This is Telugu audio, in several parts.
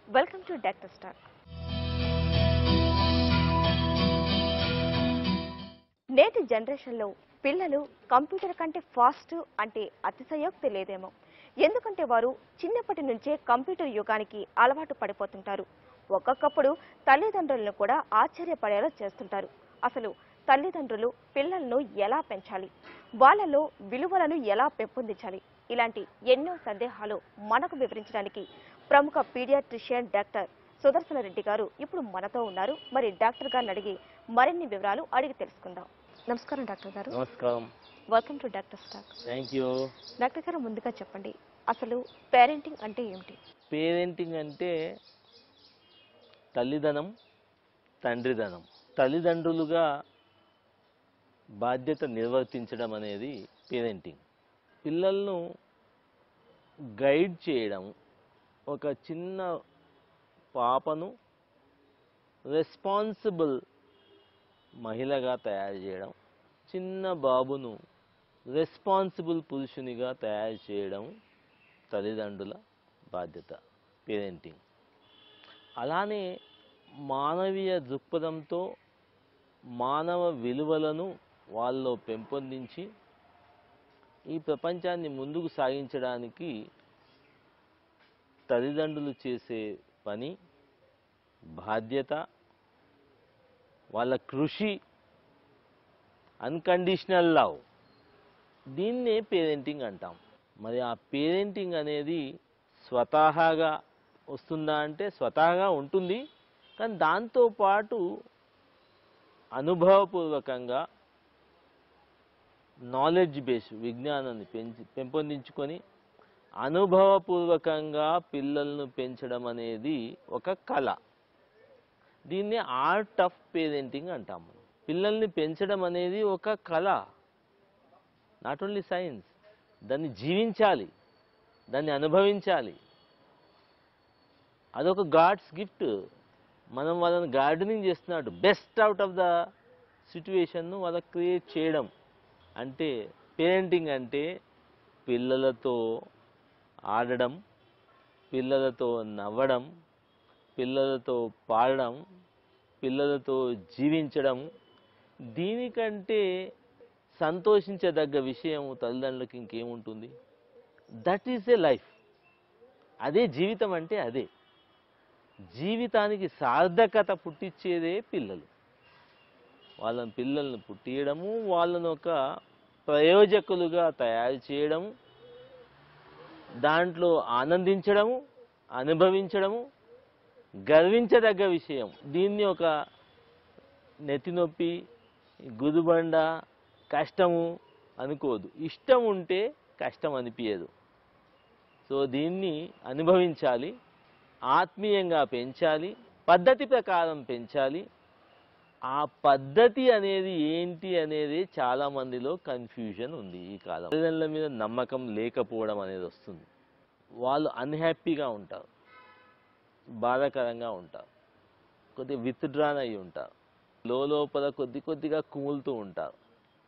వెల్కమ్ టు డాక్టర్ స్టార్ నేటి జనరేషన్లో పిల్లలు కంప్యూటర్ కంటే ఫాస్ట్ అంటే అతిశయోక్తి లేదేమో ఎందుకంటే వారు చిన్నప్పటి నుంచే కంప్యూటర్ యుగానికి అలవాటు పడిపోతుంటారు ఒక్కొక్కప్పుడు తల్లిదండ్రులను కూడా ఆశ్చర్యపడేలా చేస్తుంటారు అసలు తల్లిదండ్రులు పిల్లలను ఎలా పెంచాలి వాళ్ళలో విలువలను ఎలా పెంపొందించాలి ఇలాంటి ఎన్నో సందేహాలు మనకు వివరించడానికి ప్రముఖ పీడియాట్రిషియన్ డాక్టర్ సుదర్శన రెడ్డి గారు ఇప్పుడు మనతో ఉన్నారు మరి డాక్టర్ గారిని అడిగి మరిన్ని వివరాలు అడిగి తెలుసుకుందాం నమస్కారం డాక్టర్ గారు నమస్కారం welcome to doctor stock thank you doctor గారు ముందుగా చెప్పండి అసలు పేరెంటింగ్ అంటే ఏమిటి పేరెంటింగ్ అంటే తల్లిదనం తండ్రిదనం తల్లిదండ్రులుగా బాధ్యత నిర్వర్తించడం అనేది పేరెంటింగ్ పిల్లలను గైడ్ చేయడం ఒక చిన్న పాపను రెస్పాన్సిబుల్ మహిళగా తయారు చేయడం చిన్న బాబును రెస్పాన్సిబుల్ పురుషునిగా తయారు చేయడం తల్లిదండ్రుల బాధ్యత పేరెంటింగ్ అలానే మానవీయ దృక్పథంతో మానవ విలువలను వాళ్ళలో పెంపొందించి ఈ ప్రపంచాన్ని ముందుకు సాగించడానికి తల్లిదండ్రులు చేసే పని బాధ్యత వాళ్ళ కృషి అన్కండిషనల్ లవ్ దీన్నే పేరెంటింగ్ అంటాం మరి ఆ పేరెంటింగ్ అనేది స్వతహాగా వస్తుందా అంటే స్వతహాగా ఉంటుంది కానీ దాంతోపాటు అనుభవపూర్వకంగా నాలెడ్జ్ బేస్ విజ్ఞానాన్ని పెంచి పెంపొందించుకొని అనుభవపూర్వకంగా పిల్లలను పెంచడం అనేది ఒక కళ దీన్ని ఆర్ట్ ఆఫ్ పేరెంటింగ్ అంటాం మనం పిల్లల్ని పెంచడం అనేది ఒక కళ నాట్ ఓన్లీ సైన్స్ దాన్ని జీవించాలి దాన్ని అనుభవించాలి అదొక గాడ్స్ గిఫ్ట్ మనం వాళ్ళని గార్డెనింగ్ చేస్తున్నాడు బెస్ట్ అవుట్ ఆఫ్ ద సిచ్యువేషన్ను వాళ్ళకి క్రియేట్ చేయడం అంటే పేరెంటింగ్ అంటే పిల్లలతో ఆడడం పిల్లలతో నవ్వడం పిల్లలతో పాడడం పిల్లలతో జీవించడం దీనికంటే సంతోషించదగ్గ విషయం తల్లిదండ్రులకి ఇంకేముంటుంది దట్ ఈస్ ఏ లైఫ్ అదే జీవితం అంటే అదే జీవితానికి సార్థకత పుట్టించేదే పిల్లలు వాళ్ళని పిల్లల్ని పుట్టియడము వాళ్ళను ఒక ప్రయోజకులుగా తయారు చేయడము దాంట్లో ఆనందించడము అనుభవించడము గర్వించదగ్గ విషయం దీన్ని ఒక నెత్తినొప్పి గుదుబండ కష్టము అనుకోదు ఇష్టం ఉంటే కష్టం అనిపించదు సో దీన్ని అనుభవించాలి ఆత్మీయంగా పెంచాలి పద్ధతి ప్రకారం పెంచాలి ఆ పద్ధతి అనేది ఏంటి అనేది చాలా మందిలో కన్ఫ్యూజన్ ఉంది ఈ కాలం తల్లిదండ్రుల మీద నమ్మకం లేకపోవడం అనేది వస్తుంది వాళ్ళు అన్హ్యాపీగా ఉంటారు బాధాకరంగా ఉంటారు కొద్దిగా విత్డ్రాన్ అయి ఉంటారు లోపల కొద్ది కొద్దిగా కుములుతూ ఉంటారు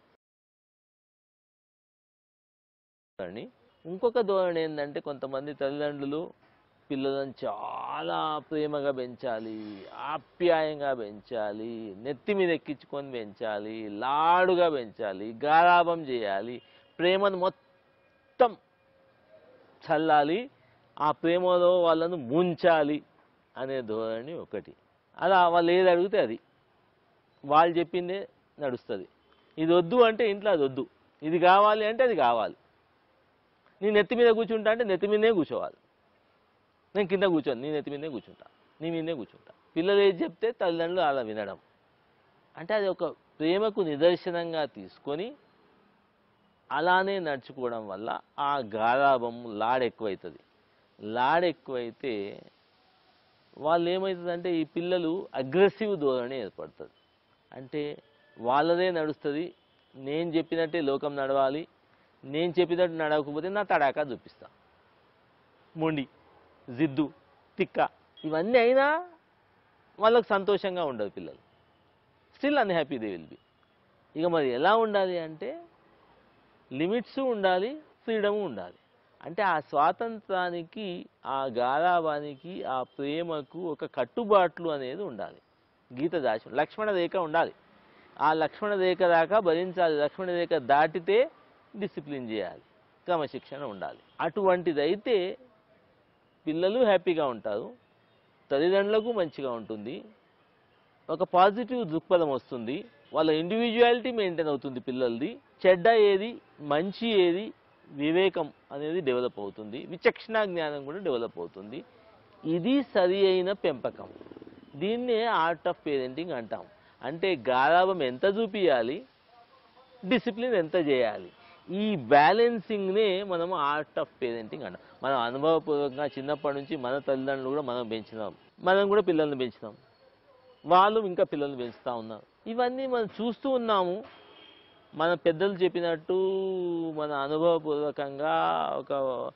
కానీ ఇంకొక ధోరణి ఏంటంటే కొంతమంది తల్లిదండ్రులు పిల్లలను చాలా ప్రేమగా పెంచాలి ఆప్యాయంగా పెంచాలి నెత్తి మీద ఎక్కించుకొని పెంచాలి లాడుగా పెంచాలి గారాబం చేయాలి ప్రేమను మొత్తం చల్లాలి ఆ ప్రేమలో వాళ్ళను ముంచాలి అనే ధోరణి ఒకటి అలా వాళ్ళు ఏది అడిగితే అది వాళ్ళు చెప్పిందే నడుస్తుంది ఇది వద్దు అంటే ఇంట్లో అది వద్దు ఇది కావాలి అంటే అది కావాలి నీ నెత్తి మీద కూర్చుంటా అంటే నెత్తి మీదనే కూర్చోవాలి నేను కింద కూర్చోను నీ నెత్తి మీదనే కూర్చుంటా నీ మీదనే కూర్చుంటా పిల్లలు ఏది చెప్తే తల్లిదండ్రులు అలా వినడం అంటే అది ఒక ప్రేమకు నిదర్శనంగా తీసుకొని అలానే నడుచుకోవడం వల్ల ఆ గారాభం లాడ్ ఎక్కువవుతుంది లాడ్ ఎక్కువైతే వాళ్ళు ఏమవుతుందంటే ఈ పిల్లలు అగ్రెసివ్ ధోరణి ఏర్పడుతుంది అంటే వాళ్ళదే నడుస్తుంది నేను చెప్పినట్టే లోకం నడవాలి నేను చెప్పినట్టు నడవకపోతే నా తడాకా చూపిస్తా మొండి జిద్దు తిక్క ఇవన్నీ అయినా వాళ్ళకు సంతోషంగా ఉండదు పిల్లలు still unhappy they will be ఇక మరి ఎలా ఉండాలి అంటే లిమిట్స్ ఉండాలి ఫ్రీడము ఉండాలి అంటే ఆ స్వాతంత్రానికి ఆ గారాబానికి ఆ ప్రేమకు ఒక కట్టుబాట్లు అనేది ఉండాలి గీత దాచి లక్ష్మణ రేఖ ఉండాలి ఆ లక్ష్మణ రేఖ దాకా భరించాలి లక్ష్మణ రేఖ దాటితే డిసిప్లిన్ చేయాలి క్రమశిక్షణ ఉండాలి అటువంటిదైతే పిల్లలు హ్యాపీగా ఉంటారు తల్లిదండ్రులకు మంచిగా ఉంటుంది ఒక పాజిటివ్ దృక్పథం వస్తుంది వాళ్ళ ఇండివిజువాలిటీ మెయింటైన్ అవుతుంది పిల్లలది చెడ్డ ఏది మంచి ఏది వివేకం అనేది డెవలప్ అవుతుంది విచక్షణ జ్ఞానం కూడా డెవలప్ అవుతుంది ఇది సరి అయిన పెంపకం దీన్నే ఆర్ట్ ఆఫ్ పేరెంటింగ్ అంటాం అంటే గారాబం ఎంత చూపియాలి డిసిప్లిన్ ఎంత చేయాలి ఈ బ్యాలెన్సింగ్నే మనం ఆర్ట్ ఆఫ్ పేరెంటింగ్ అంటాం మనం అనుభవపూర్వకంగా చిన్నప్పటి నుంచి మన తల్లిదండ్రులు కూడా మనం పెంచినాం మనం కూడా పిల్లల్ని పెంచినాం వాళ్ళు ఇంకా పిల్లల్ని పెంచుతూ ఉన్నారు ఇవన్నీ మనం చూస్తూ ఉన్నాము మన పెద్దలు చెప్పినట్టు మన అనుభవపూర్వకంగా ఒక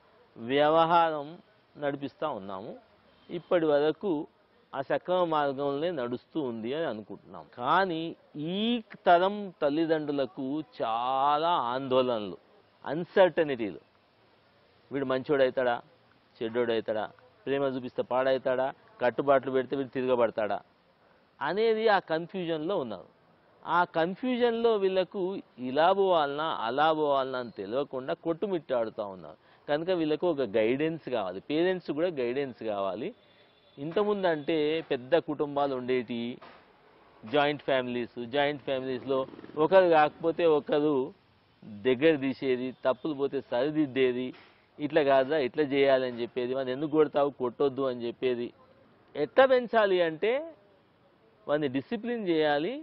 వ్యవహారం నడిపిస్తూ ఉన్నాము ఇప్పటి వరకు ఆ సక్రమ మార్గంలోనే నడుస్తూ ఉంది అని అనుకుంటున్నాం కానీ ఈ తరం తల్లిదండ్రులకు చాలా ఆందోళనలు అన్సర్టనిటీలు వీడు మంచోడవుతాడా చెడ్డోడవుతాడా ప్రేమ చూపిస్తే పాడవుతాడా కట్టుబాట్లు పెడితే వీడు తిరగబడతాడా అనేది ఆ కన్ఫ్యూజన్లో ఉన్నారు ఆ కన్ఫ్యూజన్లో వీళ్ళకు ఇలా పోవాలనా అలా పోవాలనా అని తెలియకుండా కొట్టుమిట్టాడుతూ ఉన్నారు కనుక వీళ్ళకు ఒక గైడెన్స్ కావాలి పేరెంట్స్ కూడా గైడెన్స్ కావాలి ఇంతకుముందు అంటే పెద్ద కుటుంబాలు ఉండేటి జాయింట్ ఫ్యామిలీస్ జాయింట్ ఫ్యామిలీస్లో ఒకరు కాకపోతే ఒకరు దగ్గర తీసేది తప్పులు పోతే సరిదిద్దేది ఇట్లా కాదా ఇట్లా చేయాలి అని చెప్పేది మనం ఎందుకు కొడతావు కొట్టొద్దు అని చెప్పేది ఎట్లా పెంచాలి అంటే వాడిని డిసిప్లిన్ చేయాలి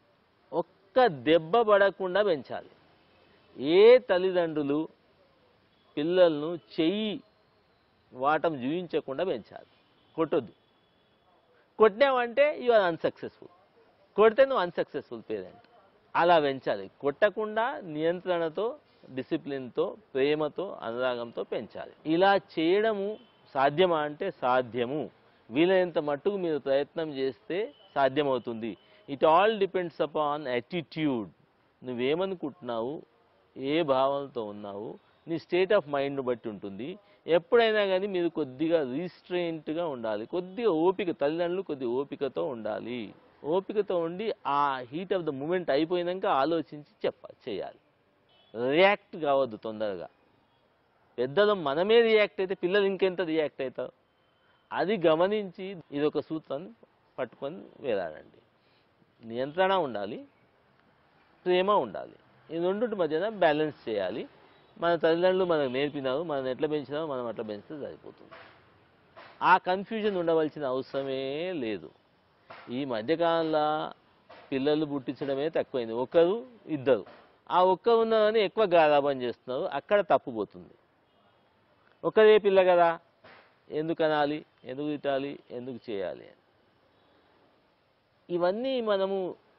ఒక్క దెబ్బ పడకుండా పెంచాలి ఏ తల్లిదండ్రులు పిల్లలను చెయ్యి వాటం చూయించకుండా పెంచాలి కొట్టొద్దు కొట్టావంటే యు ఆర్ అన్సక్సెస్ఫుల్ కొడితే నువ్వు అన్సక్సెస్ఫుల్ పేరెంట్ అలా పెంచాలి కొట్టకుండా నియంత్రణతో డిసిప్లిన్తో ప్రేమతో అనురాగంతో పెంచాలి ఇలా చేయడము సాధ్యమా అంటే సాధ్యము వీలైనంత మట్టుకు మీరు ప్రయత్నం చేస్తే సాధ్యమవుతుంది it all depends upon attitude నువ్వేమనుకుంటున్నావు ఏ భావంతో ఉన్నావు నీ స్టేట్ ఆఫ్ మైండ్ బట్టి ఉంటుంది ఎప్పుడైనా కానీ మీరు కొద్దిగా రీస్ట్రెయింట్గా ఉండాలి కొద్దిగా ఓపిక తల్లిదండ్రులు కొద్దిగా ఓపికతో ఉండాలి ఓపికతో ఉండి ఆ హీట్ ఆఫ్ ద మూమెంట్ అయిపోయినాక ఆలోచించి చెప్పాలి చేయాలి రియాక్ట్ కావద్దు తొందరగా పెద్దలు మనమే రియాక్ట్ అయితే పిల్లలు ఇంకెంత రియాక్ట్ అవుతారు అది గమనించి ఇది ఒక సూత్రాన్ని పట్టుకొని వేలాడండి నియంత్రణ ఉండాలి ప్రేమ ఉండాలి ఈ రెండింటి మధ్యన బ్యాలెన్స్ చేయాలి మన తల్లిదండ్రులు మనకు నేర్పినారు మనం ఎట్లా పెంచినామో మనం అట్లా పెంచితే సరిపోతుంది ఆ కన్ఫ్యూజన్ ఉండవలసిన అవసరమే లేదు ఈ మధ్యకాలంలో పిల్లలు పుట్టించడమే తక్కువైంది ఒకరు ఇద్దరు ఆ ఒక్కరు ఉన్నదని ఎక్కువ గారాబం చేస్తున్నారు అక్కడ తప్పుపోతుంది ఒకరే పిల్ల కదా ఎందుకు అనాలి ఎందుకు తిట్టాలి ఎందుకు చేయాలి అని ఇవన్నీ మనము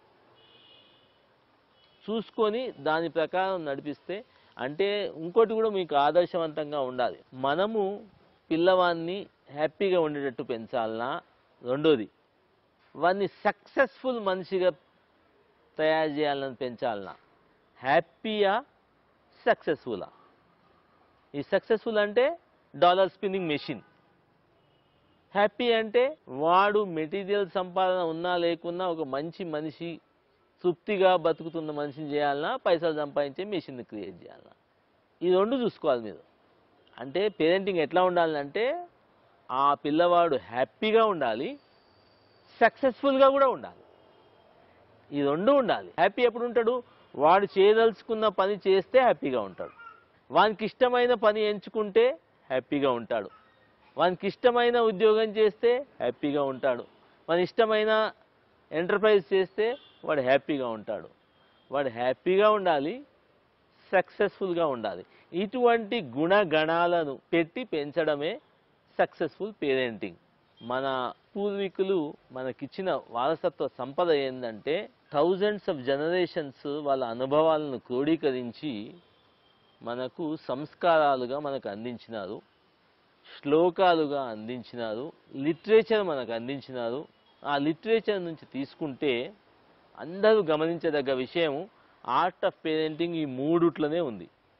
చూసుకొని దాని ప్రకారం నడిపిస్తే అంటే ఇంకోటి కూడా మీకు ఆదర్శవంతంగా ఉండాలి మనము పిల్లవాడిని హ్యాపీగా ఉండేటట్టు పెంచాలనా రెండోది వాడిని సక్సెస్ఫుల్ మనిషిగా తయారు చేయాలని పెంచాలనా హ్యాపీయా సక్సెస్ఫులా ఈ సక్సెస్ఫుల్ అంటే డాలర్ స్పిన్నింగ్ మెషిన్ హ్యాపీ అంటే వాడు మెటీరియల్ సంపాదన ఉన్నా లేకున్నా ఒక మంచి మనిషి తృప్తిగా బతుకుతున్న మనిషిని చేయాలన్నా పైసలు సంపాదించే మెషిన్ క్రియేట్ చేయాలన్నా ఈ రెండు చూసుకోవాలి మీరు అంటే పేరెంటింగ్ ఎట్లా ఉండాలంటే ఆ పిల్లవాడు హ్యాపీగా ఉండాలి సక్సెస్ఫుల్గా కూడా ఉండాలి ఈ రెండు ఉండాలి హ్యాపీ ఎప్పుడు ఉంటాడు వాడు చేయదలుచుకున్న పని చేస్తే హ్యాపీగా ఉంటాడు వానికి ఇష్టమైన పని ఎంచుకుంటే హ్యాపీగా ఉంటాడు వానికి ఇష్టమైన ఉద్యోగం చేస్తే హ్యాపీగా ఉంటాడు మన ఇష్టమైన ఎంటర్ప్రైజ్ చేస్తే వాడు హ్యాపీగా ఉంటాడు వాడు హ్యాపీగా ఉండాలి సక్సెస్ఫుల్గా ఉండాలి ఇటువంటి గుణగణాలను పెట్టి పెంచడమే సక్సెస్ఫుల్ పేరెంటింగ్ మన పూర్వీకులు మనకిచ్చిన వారసత్వ సంపద ఏంటంటే థౌజండ్స్ ఆఫ్ జనరేషన్స్ వాళ్ళ అనుభవాలను క్రోడీకరించి మనకు సంస్కారాలుగా మనకు అందించినారు శ్లోకాలుగా అందించినారు లిటరేచర్ మనకు అందించినారు ఆ లిటరేచర్ నుంచి తీసుకుంటే అందరూ గమనించదగ్గ విషయం ఆర్ట్ ఆఫ్ పేరెంటింగ్ ఈ మూడుట్లోనే ఉంది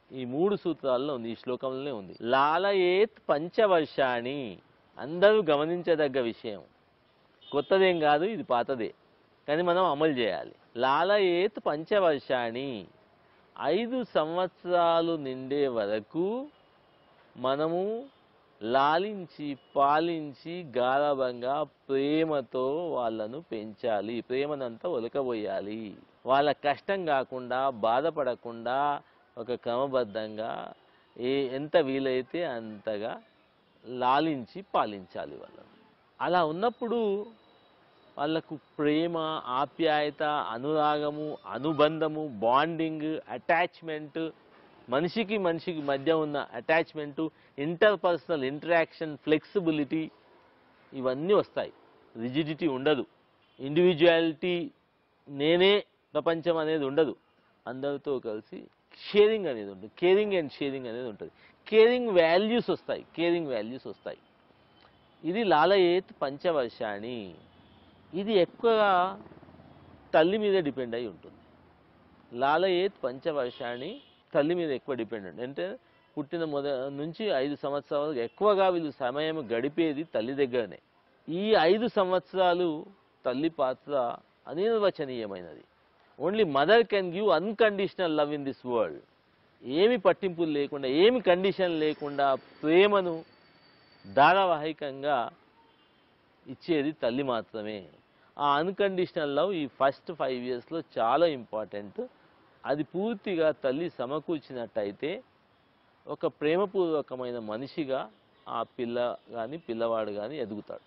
ఈ మూడు సూత్రాల్లో ఉంది ఈ శ్లోకంలోనే ఉంది లాలయేత్ పంచవర్షాణి అందరూ గమనించదగ్గ విషయం కొత్తదేం కాదు ఇది పాతదే కానీ మనం అమలు చేయాలి లాలయేత్ పంచవర్షాణి ఐదు సంవత్సరాలు నిండే వరకు మనము లాలించి పాలించి గారభంగా ప్రేమతో వాళ్ళను పెంచాలి ప్రేమనంతా ఒలకబోయాలి వాళ్ళ కష్టం కాకుండా బాధపడకుండా ఒక క్రమబద్ధంగా ఏ ఎంత వీలైతే అంతగా లాలించి పాలించాలి వాళ్ళను అలా ఉన్నప్పుడు వాళ్ళకు ప్రేమ ఆప్యాయత అనురాగము అనుబంధము బాండింగ్ అటాచ్మెంట్ మనిషికి మనిషికి మధ్య ఉన్న అటాచ్మెంటు ఇంటర్పర్సనల్ ఇంటరాక్షన్ ఫ్లెక్సిబిలిటీ ఇవన్నీ వస్తాయి రిజిడిటీ ఉండదు ఇండివిజువాలిటీ నేనే ప్రపంచం అనేది ఉండదు అందరితో కలిసి షేరింగ్ అనేది ఉంటుంది కేరింగ్ అండ్ షేరింగ్ అనేది ఉంటుంది కేరింగ్ వాల్యూస్ వస్తాయి కేరింగ్ వాల్యూస్ వస్తాయి ఇది లాలయేత్ పంచవర్షాణి ఇది ఎక్కువగా తల్లి మీద డిపెండ్ అయి ఉంటుంది లాలయేత్ పంచవర్షాన్ని తల్లి మీద ఎక్కువ డిపెండ్ ఉంటుంది అంటే పుట్టిన మొద నుంచి ఐదు సంవత్సరాలు ఎక్కువగా వీళ్ళు సమయం గడిపేది తల్లి దగ్గరనే ఈ ఐదు సంవత్సరాలు తల్లి పాత్ర అనిర్వచనీయమైనది only mother can give unconditional love in this world ఏమి పట్టింపులు లేకుండా ఏమి కండిషన్ లేకుండా ప్రేమను ధారావాహికంగా ఇచ్చేది తల్లి మాత్రమే ఆ అన్కండిషనల్ లవ్ ఈ ఫస్ట్ ఫైవ్ ఇయర్స్లో చాలా ఇంపార్టెంట్ అది పూర్తిగా తల్లి సమకూర్చినట్టయితే ఒక ప్రేమపూర్వకమైన మనిషిగా ఆ పిల్ల కానీ పిల్లవాడు కానీ ఎదుగుతాడు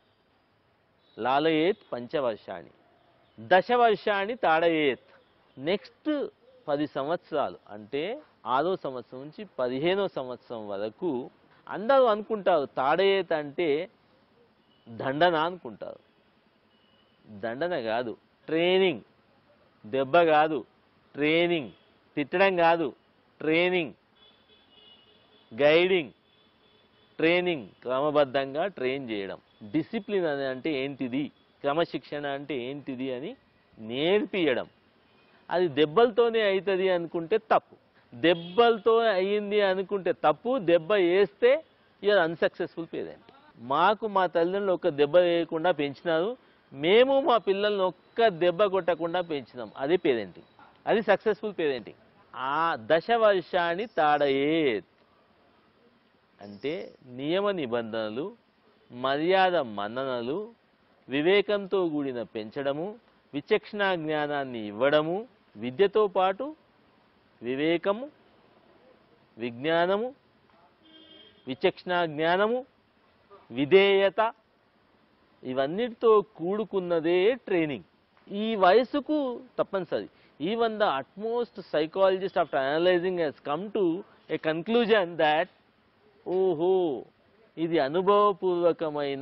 లాలయేత్ పంచవర్షాన్ని దశవర్షాన్ని తాడయేత్ నెక్స్ట్ పది సంవత్సరాలు అంటే ఆరో సంవత్సరం నుంచి పదిహేనో సంవత్సరం వరకు అందరూ అనుకుంటారు తాడయేత్ అంటే దండన అనుకుంటారు దండన కాదు ట్రైనింగ్ దెబ్బ కాదు ట్రైనింగ్ తిట్టడం కాదు ట్రైనింగ్ గైడింగ్ ట్రైనింగ్ క్రమబద్ధంగా ట్రైన్ చేయడం డిసిప్లిన్ అని అంటే ఏంటిది క్రమశిక్షణ అంటే ఏంటిది అని నేర్పియడం అది దెబ్బలతోనే అవుతుంది అనుకుంటే తప్పు దెబ్బలతో అయ్యింది అనుకుంటే తప్పు దెబ్బ వేస్తే ఇయర్ అన్సక్సెస్ఫుల్ పేరెంట్ మాకు మా తల్లిదండ్రులు ఒక్క దెబ్బ వేయకుండా పెంచినారు మేము మా పిల్లల్ని ఒక్క దెబ్బ కొట్టకుండా పెంచినాం అది పేరెంటింగ్ అది సక్సెస్ఫుల్ పేరెంటింగ్ ఆ దశ వర్షాన్ని తాడయేత్ అంటే నియమ నిబంధనలు మర్యాద మన్ననలు వివేకంతో కూడిన పెంచడము విచక్షణ జ్ఞానాన్ని ఇవ్వడము విద్యతో పాటు వివేకము విజ్ఞానము విచక్షణ జ్ఞానము విధేయత ఇవన్నిటితో కూడుకున్నదే ట్రైనింగ్ ఈ వయసుకు తప్పనిసరి even the utmost psychologist after analysing he's come to a conclusion that ఓహో ఇది అనుభవపూర్వకమైన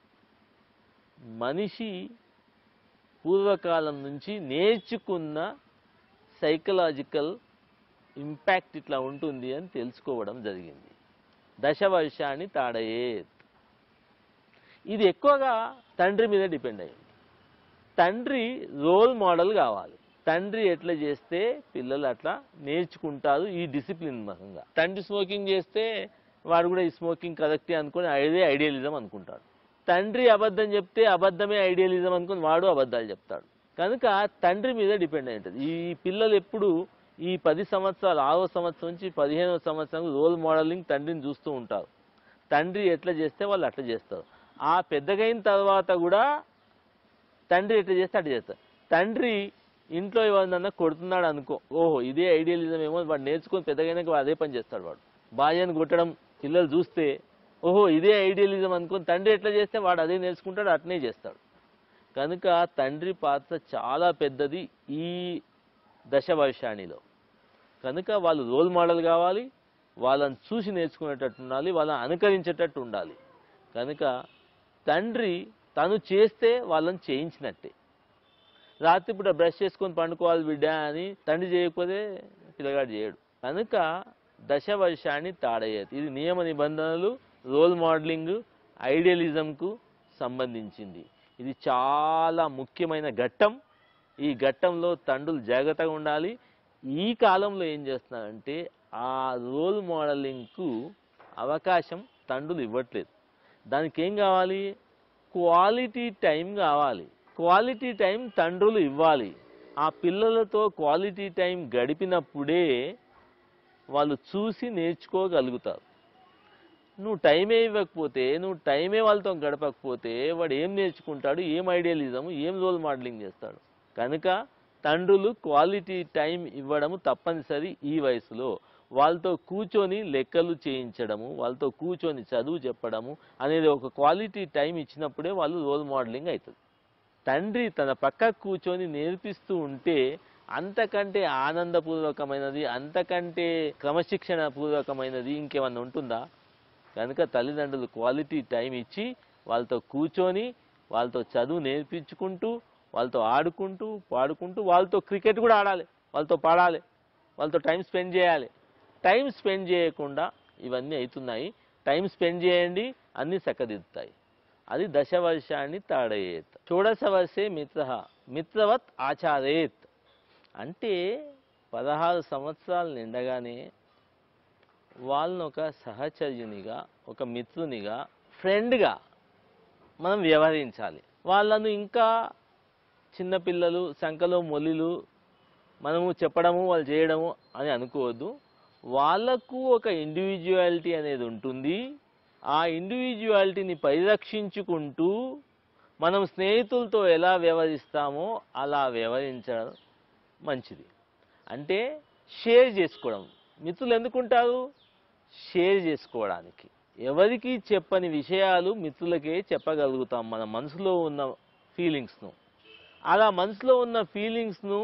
మనిషి పూర్వకాలం నుంచి నేర్చుకున్న సైకలాజికల్ ఇంపాక్ట్ ఇట్లా ఉంటుంది అని తెలుసుకోవడం జరిగింది దశవర్షాన్ని తాడయేత్ ఇది ఎక్కువగా తండ్రి మీద డిపెండ్ అయ్యింది తండ్రి రోల్ మోడల్ కావాలి తండ్రి ఎట్లా చేస్తే పిల్లలు అట్లా నేర్చుకుంటారు ఈ డిసిప్లిన్ మకంగా తండ్రి స్మోకింగ్ చేస్తే వాడు కూడా ఈ స్మోకింగ్ కరెక్టే అనుకొని అదే ఐడియలిజం అనుకుంటాడు తండ్రి అబద్ధం చెప్తే అబద్ధమే ఐడియలిజం అనుకుని వాడు అబద్ధాలు చెప్తాడు కనుక తండ్రి మీద డిపెండ్ అయి ఉంటుంది ఈ పిల్లలు ఎప్పుడు ఈ పది సంవత్సరాలు ఆరో సంవత్సరం నుంచి పదిహేనవ సంవత్సరం రోల్ మోడలింగ్ తండ్రిని చూస్తూ ఉంటారు తండ్రి ఎట్లా చేస్తే వాళ్ళు అట్లా చేస్తారు ఆ పెద్దగైన తర్వాత కూడా తండ్రి ఎట్లా చేస్తే అట్లా చేస్తారు తండ్రి ఇంట్లో ఎవరినన్నా కొడుతున్నాడు అనుకో ఓహో ఇదే ఐడియలిజం ఏమో వాడు నేర్చుకొని పెద్దగైనాక వాడు అదే పని చేస్తాడు వాడు భార్యను కొట్టడం పిల్లలు చూస్తే ఓహో ఇదే ఐడియలిజం అనుకొని తండ్రి ఎట్లా చేస్తే వాడు అదే నేర్చుకుంటాడు అట్నే చేస్తాడు కనుక తండ్రి పాత్ర చాలా పెద్దది ఈ దశ వర్షాణిలో కనుక వాళ్ళు రోల్ మోడల్ కావాలి వాళ్ళని చూసి నేర్చుకునేటట్టు ఉండాలి వాళ్ళని అనుకరించేటట్టు ఉండాలి కనుక తండ్రి తను చేస్తే వాళ్ళని చేయించినట్టే రాత్రిపూట బ్రష్ చేసుకొని పండుకోవాలి బిడ్డ అని తండ్రి చేయకపోతే పిల్లగాడు చేయడు కనుక దశ వర్షాన్ని తాడయ్యేది ఇది నియమ నిబంధనలు రోల్ మోడలింగ్ ఐడియలిజంకు సంబంధించింది ఇది చాలా ముఖ్యమైన ఘట్టం ఈ ఘట్టంలో తండ్రులు జాగ్రత్తగా ఉండాలి ఈ కాలంలో ఏం చేస్తున్నారంటే ఆ రోల్ మోడలింగ్కు అవకాశం తండ్రులు ఇవ్వట్లేదు దానికి ఏం కావాలి క్వాలిటీ టైం కావాలి క్వాలిటీ టైం తండ్రులు ఇవ్వాలి ఆ పిల్లలతో క్వాలిటీ టైం గడిపినప్పుడే వాళ్ళు చూసి నేర్చుకోగలుగుతారు నువ్వు టైమే ఇవ్వకపోతే నువ్వు టైమే వాళ్ళతో గడపకపోతే వాడు ఏం నేర్చుకుంటాడు ఏం ఐడియలిజం ఏం రోల్ మోడలింగ్ చేస్తాడు కనుక తండ్రులు క్వాలిటీ టైం ఇవ్వడము తప్పనిసరి ఈ వయసులో వాళ్ళతో కూర్చొని లెక్కలు చేయించడము వాళ్ళతో కూర్చొని చదువు చెప్పడము అనేది ఒక క్వాలిటీ టైం ఇచ్చినప్పుడే వాళ్ళు రోల్ మోడలింగ్ అవుతుంది తండ్రి తన పక్క కూర్చొని నేర్పిస్తూ ఉంటే అంతకంటే ఆనందపూర్వకమైనది అంతకంటే క్రమశిక్షణ పూర్వకమైనది ఇంకేమన్నా ఉంటుందా కనుక తల్లిదండ్రులు క్వాలిటీ టైం ఇచ్చి వాళ్ళతో కూర్చొని వాళ్ళతో చదువు నేర్పించుకుంటూ వాళ్ళతో ఆడుకుంటూ పాడుకుంటూ వాళ్ళతో క్రికెట్ కూడా ఆడాలి వాళ్ళతో పాడాలి వాళ్ళతో టైం స్పెండ్ చేయాలి టైం స్పెండ్ చేయకుండా ఇవన్నీ అవుతున్నాయి టైం స్పెండ్ చేయండి అన్నీ చక్కదిద్దుతాయి అది దశవర్షాన్ని తాడయేత్ షోడశ వర్షే మిత్ర మిత్రవత్ ఆచారేత్ అంటే పదహారు సంవత్సరాలు నిండగానే వాళ్ళని ఒక సహచర్యునిగా ఒక మిత్రునిగా ఫ్రెండ్గా మనం వ్యవహరించాలి వాళ్ళను ఇంకా చిన్నపిల్లలు సంఖలో మొలిలు మనము చెప్పడము వాళ్ళు చేయడము అని అనుకోవద్దు వాళ్ళకు ఒక ఇండివిజువాలిటీ అనేది ఉంటుంది ఆ ఇండివిజువాలిటీని పరిరక్షించుకుంటూ మనం స్నేహితులతో ఎలా వ్యవహరిస్తామో అలా వ్యవహరించడం మంచిది అంటే షేర్ చేసుకోవడం మిత్రులు ఎందుకుంటారు షేర్ చేసుకోవడానికి ఎవరికి చెప్పని విషయాలు మిత్రులకే చెప్పగలుగుతాం మన మనసులో ఉన్న ఫీలింగ్స్ను అలా మనసులో ఉన్న ఫీలింగ్స్ను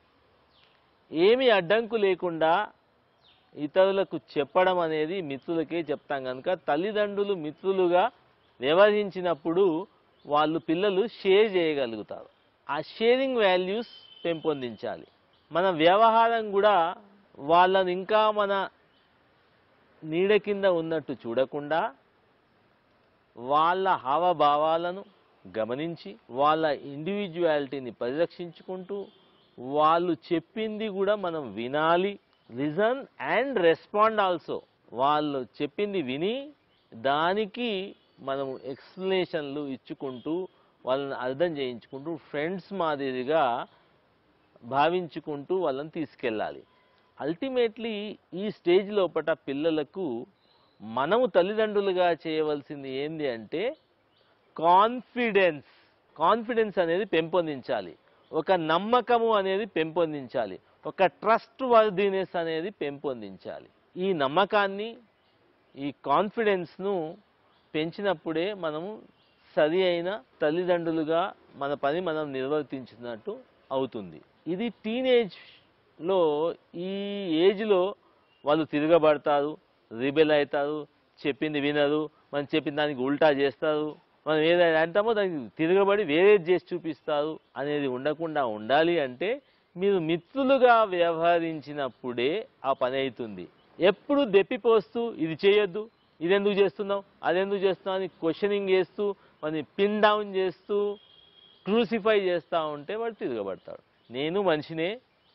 ఏమి అడ్డంకు లేకుండా ఇతరులకు చెప్పడం అనేది మిత్రులకే చెప్తాం కనుక తల్లిదండ్రులు మిత్రులుగా వ్యవహరించినప్పుడు వాళ్ళు పిల్లలు షేర్ చేయగలుగుతారు ఆ షేరింగ్ వాల్యూస్ పెంపొందించాలి మన వ్యవహారం కూడా వాళ్ళని ఇంకా మన నీడ కింద ఉన్నట్టు చూడకుండా వాళ్ళ హావభావాలను గమనించి వాళ్ళ ఇండివిజువాలిటీని పరిరక్షించుకుంటూ వాళ్ళు చెప్పింది కూడా మనం వినాలి లిజన్ అండ్ రెస్పాండ్ ఆల్సో వాళ్ళు చెప్పింది విని దానికి మనం ఎక్స్ప్లెనేషన్లు ఇచ్చుకుంటూ వాళ్ళని అర్థం చేయించుకుంటూ ఫ్రెండ్స్ మాదిరిగా భావించుకుంటూ వాళ్ళని తీసుకెళ్ళాలి అల్టిమేట్లీ ఈ స్టేజ్ లోపట పిల్లలకు మనము తల్లిదండ్రులుగా చేయవలసింది ఏంది అంటే కాన్ఫిడెన్స్ కాన్ఫిడెన్స్ అనేది పెంపొందించాలి ఒక నమ్మకము అనేది పెంపొందించాలి ఒక ట్రస్ట్ వర్దినెస్ అనేది పెంపొందించాలి ఈ నమ్మకాన్ని ఈ కాన్ఫిడెన్స్ను పెంచినప్పుడే మనము సరి అయిన తల్లిదండ్రులుగా మన పని మనం నిర్వర్తించినట్టు అవుతుంది ఇది టీనేజ్లో ఈ ఏజ్లో వాళ్ళు తిరగబడతారు రిబెల్ అవుతారు చెప్పింది వినరు మనం చెప్పిన దానికి ఉల్టా చేస్తారు మనం ఏదైనా అంటామో దానికి తిరగబడి వేరేది చేసి చూపిస్తారు అనేది ఉండకుండా ఉండాలి అంటే మీరు మిత్రులుగా వ్యవహరించినప్పుడే ఆ పని అవుతుంది ఎప్పుడు దెప్పిపోస్తూ ఇది చేయొద్దు ఇది ఎందుకు చేస్తున్నావు అది ఎందుకు చేస్తున్నావు అని క్వశ్చనింగ్ చేస్తూ మన పిన్ డౌన్ చేస్తూ క్రూసిఫై చేస్తూ ఉంటే వాడు తిరగబడతాడు నేను మనిషినే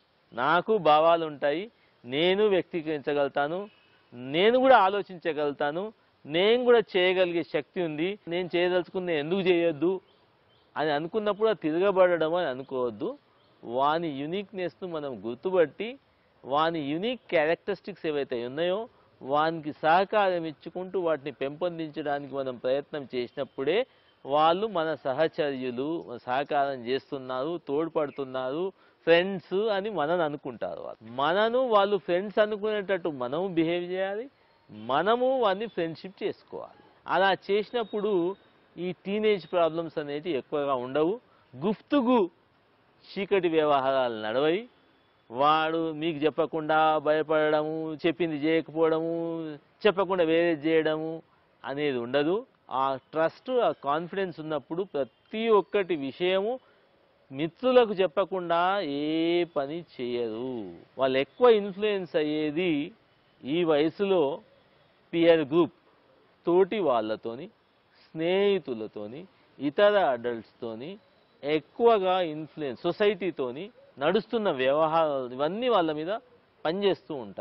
నాకు భావాలు ఉంటాయి నేను వ్యక్తీకరించగలుగుతాను నేను కూడా ఆలోచించగలుగుతాను నేను కూడా చేయగలిగే శక్తి ఉంది నేను చేయదలుచుకున్న ఎందుకు చేయొద్దు అని అనుకున్నప్పుడు అది తిరగబడడం అని అనుకోవద్దు వాని యునిక్నెస్ను మనం గుర్తుపట్టి వాని యునిక్ క్యారెక్టరిస్టిక్స్ ఏవైతే ఉన్నాయో వానికి సహకారం ఇచ్చుకుంటూ వాటిని పెంపొందించడానికి మనం ప్రయత్నం చేసినప్పుడే వాళ్ళు మన సహచర్యులు సహకారం చేస్తున్నారు తోడ్పడుతున్నారు ఫ్రెండ్స్ అని మనని అనుకుంటారు వాళ్ళు మనను వాళ్ళు ఫ్రెండ్స్ అనుకునేటట్టు మనము బిహేవ్ చేయాలి మనము వాడిని ఫ్రెండ్షిప్ చేసుకోవాలి అలా చేసినప్పుడు ఈ టీనేజ్ ప్రాబ్లమ్స్ అనేవి ఎక్కువగా ఉండవు గుఫ్తుగు చీకటి వ్యవహారాలు నడవయి వాడు మీకు చెప్పకుండా భయపడము చెప్పింది చేయకపోవడము చెప్పకుండా వేరే చేయడము అనేది ఉండదు ఆ ట్రస్ట్ ఆ కాన్ఫిడెన్స్ ఉన్నప్పుడు ప్రతి ఒక్కటి విషయము మిత్రులకు చెప్పకుండా ఏ పని చేయరు వాళ్ళు ఎక్కువ ఇన్ఫ్లుయెన్స్ అయ్యేది ఈ వయసులో పియర్ గ్రూప్ తోటి వాళ్ళతోని స్నేహితులతోని ఇతర అడల్ట్స్తోని ఎక్కువగా ఇన్ఫ్లుయెన్స్ సొసైటీతోని నడుస్తున్న వ్యవహారాలు ఇవన్నీ వాళ్ళ మీద పనిచేస్తూ ఉంటాయి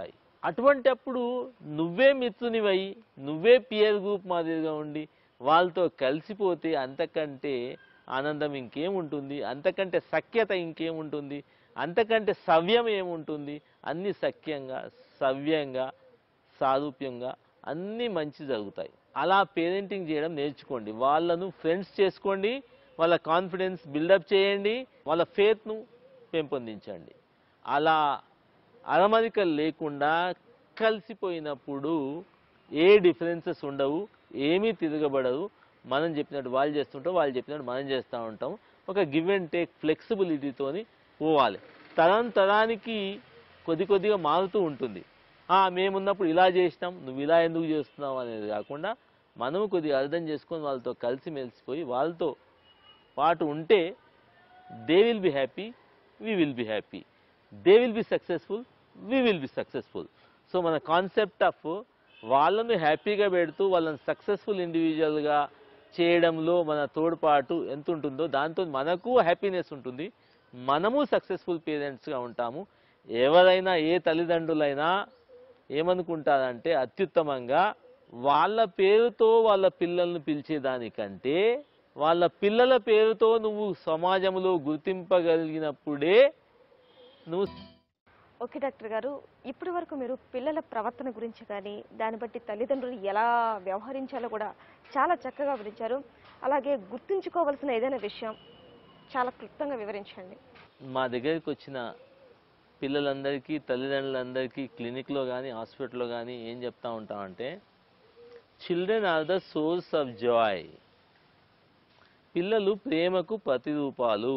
అటువంటప్పుడు నువ్వే మిత్రునివై నువ్వే పియర్ గ్రూప్ మాదిరిగా ఉండి వాళ్ళతో కలిసిపోతే అంతకంటే ఆనందం ఇంకేముంటుంది అంతకంటే సఖ్యత ఇంకేముంటుంది అంతకంటే సవ్యం ఏముంటుంది అన్ని సఖ్యంగా సవ్యంగా సారూప్యంగా అన్నీ మంచి జరుగుతాయి అలా పేరెంటింగ్ చేయడం నేర్చుకోండి వాళ్ళను ఫ్రెండ్స్ చేసుకోండి వాళ్ళ కాన్ఫిడెన్స్ బిల్డప్ చేయండి వాళ్ళ ఫేత్ను పెంపొందించండి అలా అరమరికలు లేకుండా కలిసిపోయినప్పుడు ఏ డిఫరెన్సెస్ ఉండవు ఏమీ తిరగబడవు మనం చెప్పినట్టు వాళ్ళు చేస్తుంటాం వాళ్ళు చెప్పినట్టు మనం చేస్తూ ఉంటాం ఒక గివ్ అండ్ టేక్ ఫ్లెక్సిబిలిటీతోని పోవాలి తరం తరానికి కొద్ది కొద్దిగా మారుతూ ఉంటుంది "ఆ, మేమున్నప్పుడు ఇలా చేసినాం నువ్వు ఇలా ఎందుకు చేస్తున్నావు అనేది కాకుండా మనము కొద్దిగా అర్థం చేసుకొని వాళ్ళతో కలిసి మెలిసిపోయి వాళ్ళతో పాటు ఉంటే they will be happy we will be happy they will be successful we will be successful so మన కాన్సెప్ట్ ఆఫ్ వాళ్ళను హ్యాపీగా పెడుతూ వాళ్ళని సక్సెస్ఫుల్ ఇండివిజువల్గా చేయడంలో మన తోడ్పాటు ఎంత ఉంటుందో దాంతో మనకు హ్యాపీనెస్ ఉంటుంది మనము సక్సెస్ఫుల్ పేరెంట్స్గా ఉంటాము ఎవరైనా ఏ తల్లిదండ్రులైనా ఏమనుకుంటారంటే అత్యుత్తమంగా వాళ్ళ పేరుతో వాళ్ళ పిల్లల్ని పిలిచేదానికంటే వాళ్ళ పిల్లల పేరుతో నువ్వు సమాజంలో గుర్తింపగలిగినప్పుడే నువ్వు ఓకే డాక్టర్ గారు ఇప్పటి వరకు మీరు పిల్లల ప్రవర్తన గురించి కానీ దాన్ని బట్టి తల్లిదండ్రులు ఎలా వ్యవహరించాలో కూడా చాలా చక్కగా వివరించారు అలాగే గుర్తుంచుకోవాల్సిన ఏదైనా విషయం చాలా క్లుప్తంగా వివరించండి మా దగ్గరికి వచ్చిన పిల్లలందరికీ తల్లిదండ్రులందరికీ క్లినిక్లో కానీ హాస్పిటల్లో కానీ ఏం చెప్తా ఉంటామంటే children are the source of joy పిల్లలు ప్రేమకు ప్రతిరూపాలు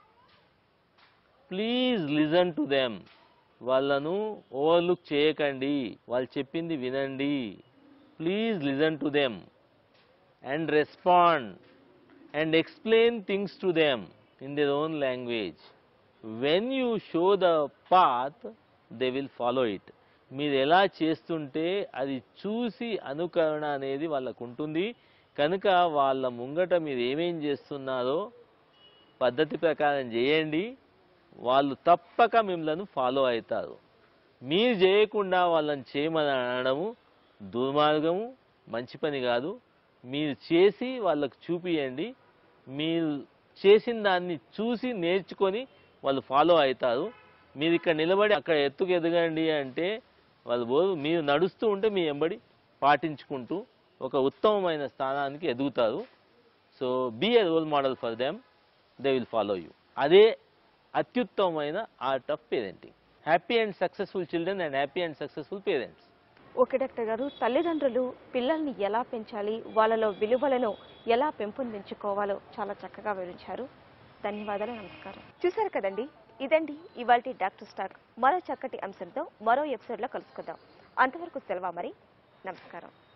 ప్లీజ్ లిజన్ టు దెమ్ వాళ్ళను ఓవర్లుక్ చేయకండి వాళ్ళు చెప్పింది వినండి please listen to them and respond and explain things to them in their own language when you show the path they will follow it మీరు ఎలా చేస్తుంటే అది చూసి అనుకరణ అనేది వాళ్ళకు ఉంటుంది కనుక వాళ్ళ ముంగట మీరు ఏమేం చేస్తున్నారో పద్ధతి ప్రకారం చేయండి వాళ్ళు తప్పక మిమ్మల్ని ఫాలో అవుతారు మీరు చేయకుండా వాళ్ళని చేయమని అనడము దుర్మార్గము మంచి పని కాదు మీరు చేసి వాళ్ళకు చూపియండి మీరు చేసిన దాన్ని చూసి నేర్చుకొని వాళ్ళు ఫాలో అవుతారు మీరు ఇక్కడ నిలబడి అక్కడ ఎత్తుకు ఎదగండి అంటే వాళ్ళు పోరు మీరు నడుస్తూ ఉంటే మీ ఎంబడి పాటించుకుంటూ ఒక ఉత్తమమైన స్థానానికి ఎదుగుతారు so be a role model for them they will follow you అదే అత్యుత్తమమైన art of parenting happy and successful children and happy and successful parents okay doctor గారు తల్లిదండ్రులు పిల్లల్ని ఎలా పెంచాలి వాళ్ళలో విలువలను ఎలా పెంపొందించుకోవాలో చాలా చక్కగా వివరించారు ధన్యవాదాలు నమస్కారం చూశారు కదండి ఇదండి ఇవాల్టి డాక్టర్ స్టాక్ మరో చక్కటి అంశంతో మరో ఎపిసోడ్లో కలుసుకుందాం అంతవరకు సెలవు మరి నమస్కారం